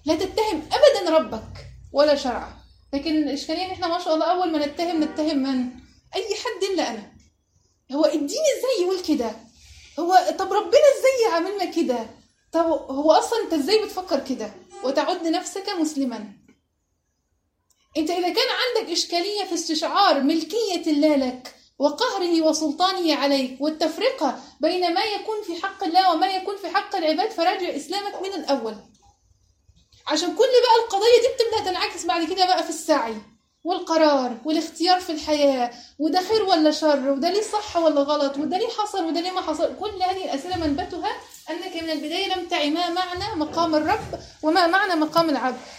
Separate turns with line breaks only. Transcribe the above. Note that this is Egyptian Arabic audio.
لا تتهم ابدا ربك ولا شرعه لكن الاشكاليه ان احنا ما شاء الله اول ما نتهم نتهم من اي حد الا انا هو الدين ازاي يقول كده هو طب ربنا ازاي يعاملنا كده طب هو اصلا انت ازاي بتفكر كده وتعد نفسك مسلما انت اذا كان عندك اشكاليه في استشعار ملكيه الله لك وقهره وسلطانه عليك والتفرقه بين ما يكون في حق الله وما يكون في حق العباد فراجع اسلامك من الاول عشان كل بقى القضيه دي بتبدا تنعكس بعد كده بقى في السعي والقرار والاختيار في الحياه وده خير ولا شر وده ليه صح ولا غلط وده ليه حصل وده ليه ما حصل كل هذه الاسئله منبتها انك من البدايه لم تعي ما معنى مقام الرب وما معنى مقام العبد